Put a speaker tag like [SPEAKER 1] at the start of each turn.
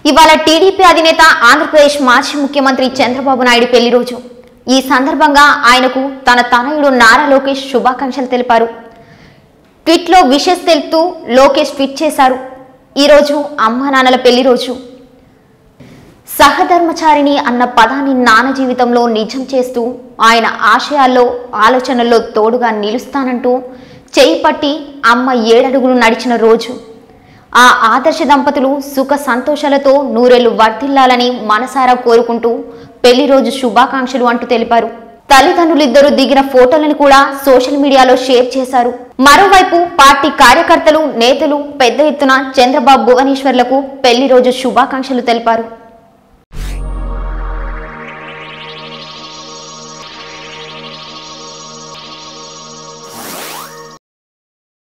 [SPEAKER 1] ఇవాళ టీడీపీ అధినేత ఆంధ్రప్రదేశ్ మాజీ ముఖ్యమంత్రి చంద్రబాబు నాయుడు పెళ్లి రోజు ఈ సందర్భంగా ఆయనకు తన తనయుడు నారా లోకేష్ శుభాకాంక్షలు తెలిపారు ట్వీట్లో విషెస్ తెలుపుతూ లోకేష్ ట్వీట్ చేశారు ఈరోజు అమ్మా నాన్నల పెళ్లి రోజు సహధర్మచారిణి అన్న పదాన్ని నాన్న జీవితంలో నిజం చేస్తూ ఆయన ఆశయాల్లో ఆలోచనల్లో తోడుగా నిలుస్తానంటూ చేయి పట్టి అమ్మ ఏడడుగులు నడిచిన రోజు ఆ ఆదర్శ దంపతులు సుఖ సంతోషాలతో నూరేళ్లు వర్ధిల్లాలని మనసారా కోరుకుంటూ పెళ్లి రోజు శుభాకాంక్షలు అంటూ తెలిపారు తల్లిదండ్రులిద్దరూ దిగిన ఫోటోలను కూడా సోషల్ మీడియాలో షేర్ చేశారు మరోవైపు పార్టీ కార్యకర్తలు నేతలు పెద్ద ఎత్తున చంద్రబాబు భువనేశ్వర్లకు పెళ్లి రోజు శుభాకాంక్షలు తెలిపారు